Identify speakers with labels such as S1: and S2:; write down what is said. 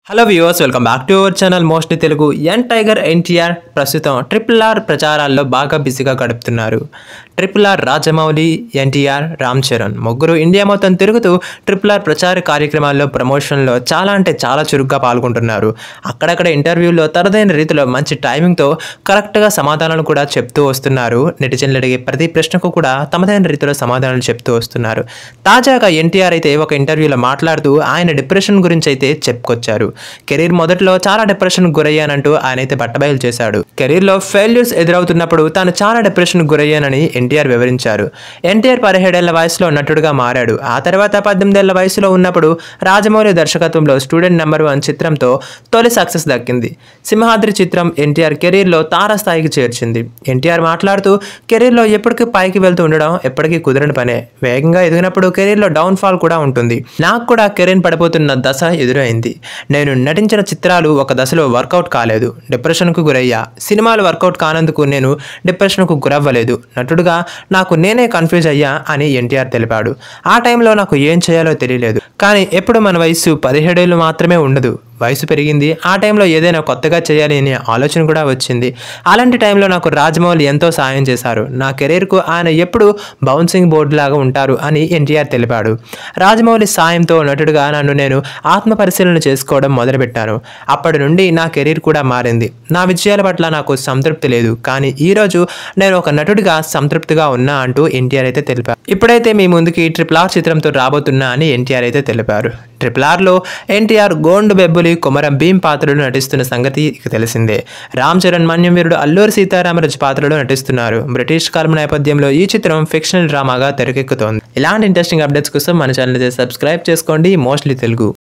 S1: hello viewers welcome back to our channel mostly Telugu ఎన్ tiger NTR ప్రస్తుతం triple R ప్రచారాల్లో బాగా బిజీగా గడుపుతున్నారు ట్రిపుల్ ఆర్ రాజమౌళి ఎన్టీఆర్ రామ్ చరణ్ ముగ్గురు ఇండియా మొత్తం తిరుగుతూ ట్రిపుల్ ఆర్ ప్రచార కార్యక్రమాల్లో ప్రమోషన్లో చాలా అంటే చాలా చురుగ్గా పాల్గొంటున్నారు అక్కడక్కడ ఇంటర్వ్యూల్లో తనదైన రీతిలో మంచి టైమింగ్తో కరెక్ట్గా సమాధానాలు కూడా చెప్తూ వస్తున్నారు నెటిజన్లు అడిగే ప్రతి ప్రశ్నకు కూడా తమదైన రీతిలో సమాధానాలు చెప్తూ వస్తున్నారు తాజాగా ఎన్టీఆర్ అయితే ఒక ఇంటర్వ్యూలో మాట్లాడుతూ ఆయన డిప్రెషన్ గురించి అయితే చెప్పుకొచ్చారు కెరీర్ మొదట్లో చాలా డిప్రెషన్ గురయ్యానంటూ ఆయన అయితే బట్టబయలు చేశాడు కెరీర్లో ఫెయిల్యూర్స్ ఎదురవుతున్నప్పుడు తాను చాలా డిప్రెషన్ గురయ్యానని ఎన్టీఆర్ వివరించారు ఎన్టీఆర్ పదిహేడేళ్ల వయసులో నటుడుగా మారాడు ఆ తర్వాత పద్దెనిమిదేళ్ల వయసులో ఉన్నప్పుడు రాజమౌళి దర్శకత్వంలో స్టూడెంట్ నెంబర్ వన్ చిత్రంతో తొలి సక్సెస్ దక్కింది సింహాద్రి చిత్రం ఎన్టీఆర్ కెరీర్లో తారస్థాయికి చేర్చింది ఎన్టీఆర్ మాట్లాడుతూ కెరీర్లో ఎప్పటికీ పైకి వెళ్తూ ఉండడం ఎప్పటికీ కుదరని పనే వేగంగా ఎదిగినప్పుడు కెరీర్లో డౌన్ ఫాల్ కూడా ఉంటుంది నాకు కూడా కెరీర్ పడిపోతున్న దశ ఎదురైంది నేను నటించిన చిత్రాలు ఒక దశలో వర్కౌట్ కాలేదు డిప్రెషన్కు గురయ్యా సినిమాలు వర్కౌట్ కానందుకు నేను డిప్రెషన్కు గురవ్వలేదు నటుడుగా నాకు నేనే కన్ఫ్యూజ్ అయ్యా అని ఎన్టీఆర్ తెలిపాడు ఆ టైంలో నాకు ఏం చేయాలో తెలియలేదు కానీ ఎప్పుడు మన వయసు పదిహేడేళ్ళు మాత్రమే ఉండదు వయసు పెరిగింది ఆ టైంలో ఏదైనా కొత్తగా చేయాలి అనే ఆలోచన కూడా వచ్చింది అలాంటి టైంలో నాకు రాజమౌళి ఎంతో సాయం చేశారు నా కెరీర్కు ఆయన ఎప్పుడు బౌన్సింగ్ బోర్డు లాగా ఉంటారు అని ఎన్టీఆర్ తెలిపాడు రాజమౌళి సాయంతో నటుడుగా నన్ను నేను ఆత్మ పరిశీలన చేసుకోవడం మొదలుపెట్టాను అప్పటి నుండి నా కెరీర్ కూడా మారింది నా విజయాల పట్ల నాకు సంతృప్తి లేదు కానీ ఈరోజు నేను ఒక నటుడిగా సంతృప్తిగా ఉన్నా అంటూ ఎన్టీఆర్ అయితే తెలిపారు ఇప్పుడైతే మీ ముందుకి ట్రిపుల్ ఆర్ చిత్రంతో రాబోతున్నా అని ఎన్టీఆర్ అయితే తెలిపారు ట్రిపుల్ ఆర్లో ఎన్టీఆర్ గోండు బెబ్బులి కొమరం భీం పాత్రలో నటిస్తున్న సంగతి ఇక తెలిసిందే రామ్ చరణ్ మన్యం వీరుడు అల్లూరి సీతారామరాజు పాత్రలో నటిస్తున్నారు బ్రిటిష్ కాలం నేపథ్యంలో ఈ చిత్రం ఫిక్షనల్ డ్రామాగా తెరకెక్కుతోంది ఇలాంటి ఇంట్రెస్టింగ్ అప్డేట్స్ కోసం మన ఛానల్ సబ్స్క్రైబ్ చేసుకోండి మోస్ట్లీ తెలుగు